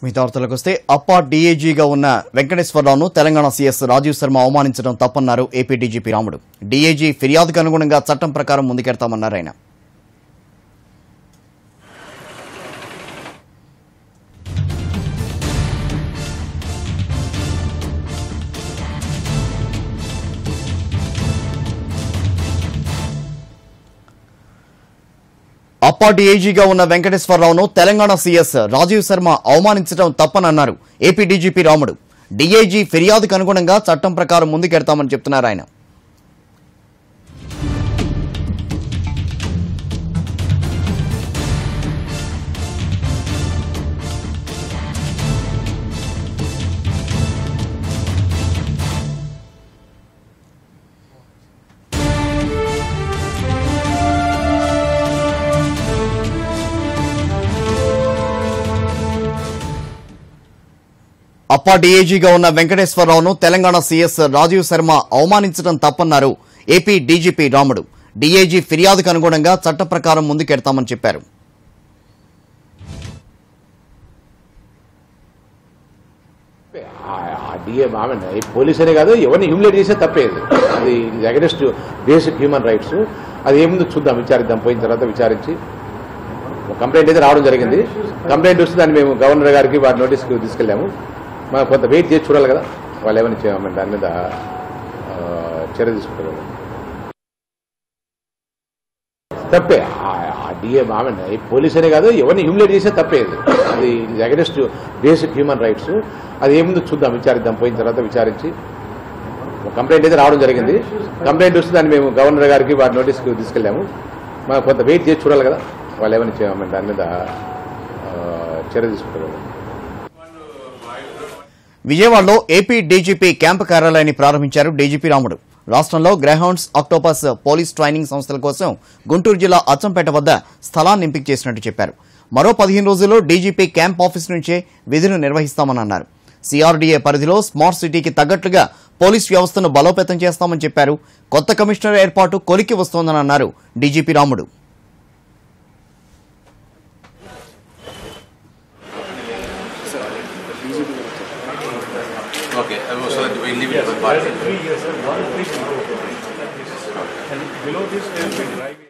మిగతా వార్తలకు వస్తే అప్పా డీఏజీగా ఉన్న వెంకటేశ్వరరావును తెలంగాణ సీఎస్ రాజీవ్ శర్మ అవమానించడం తప్పన్నారు ఏపీ డీజీపీ రాముడు డీఏజీ ఫిర్యాదుకు అనుగుణంగా చట్టం ప్రకారం ముందుకెడతామన్నారు ఆయన అప్పా డీఏజీగా ఉన్న వెంకటేశ్వరరావును తెలంగాణ సీఎస్ రాజీవ్ శర్మ అవమానించడం తప్పనన్నారు ఏపీ డీజీపీ రాముడు డీఏజీ ఫిర్యాదుకు అనుగుణంగా చట్టం ప్రకారం ముందుకెడతామని చెప్తున్నారు ఆయన అప్పా డీఏజీగా ఉన్న వెంకటేశ్వరరావును తెలంగాణ సీఎస్ రాజీవ్ శర్మ అవమానించడం తప్పన్నారు ఏపీ డీజీపీ రాముడు డీఏజీ ఫిర్యాదుకు అనుగుణంగా చట్ట ప్రకారం ముందుకెడతామని చెప్పారు డిఏ ఆమె పోలీస్ అనే కాదు ఎవరిని హ్యూమిలేట్ చేసే తప్పేది అది అగెనిస్ట్ బేసిక్ హ్యూమన్ రైట్స్ అది ఏముందో చూద్దాం విచారిద్దాం పోయిన తర్వాత విచారించి ఒక కంప్లైంట్ అయితే రావడం జరిగింది కంప్లైంట్ వస్తే దాన్ని మేము గవర్నర్ గారికి వారి నోటీస్కి తీసుకెళ్ళాము మనం కొంత వెయిట్ చేసి చూడాలి కదా వాళ్ళు ఏమైనా చేయమని దాని మీద ఆ, చర్య తీసుకుంటారు కదా. తప్పే డిఏ ఆమె పోలీస్ అనే కాదు ఎవరిని హ్యూమిలేట్ చేసే తప్పేది అది అగెనిస్ట్ బేసిక్ హ్యూమన్ రైట్స్ అది ఏముందో చూద్దాం విచారిద్దాం పోయిన తర్వాత విచారించి ఒక కంప్లైంట్ అయితే రావడం జరిగింది కంప్లైంట్ వస్తే దాన్ని మేము గవర్నర్ గారికి వారి నోటీస్కి తీసుకెళ్ళాము మనం కొంత వెయిట్ చేసి చూడాలి కదా వాళ్ళు ఏమైనా చేయమని దాని మీద ఆ, చర్య తీసుకుంటారు కదా. విజయవాడలో ఏపీ డీజీపీ క్యాంపు కార్యాలయాన్ని ప్రారంభించారు డీజీపీ రాముడు రాష్ట్రంలో గ్రహౌండ్స్ ఆక్టోపస్ పోలీస్ ట్రైనింగ్ సంస్థల కోసం గుంటూరు జిల్లా అచ్చంపేట వద్ద స్థలాన్ని ఎంపిక చేసినట్టు చెప్పారు మరో పదిహేను రోజుల్లో డీజీపీ క్యాంప్ ఆఫీస్ నుంచే విధులు నిర్వహిస్తామని అన్నారు సిఆర్డీఏ పరిధిలో స్మార్ట్ సిటీకి తగ్గట్లుగా పోలీస్ వ్యవస్థను బలోపేతం చేస్తామని చెప్పారు కొత్త కమిషనర్ ఏర్పాటు కొలికి వస్తోందని అన్నారు డీజీపీ రాముడు Okay, uh, so that we leave it with party. Three years, sir. One, three. And below this, there will be driving.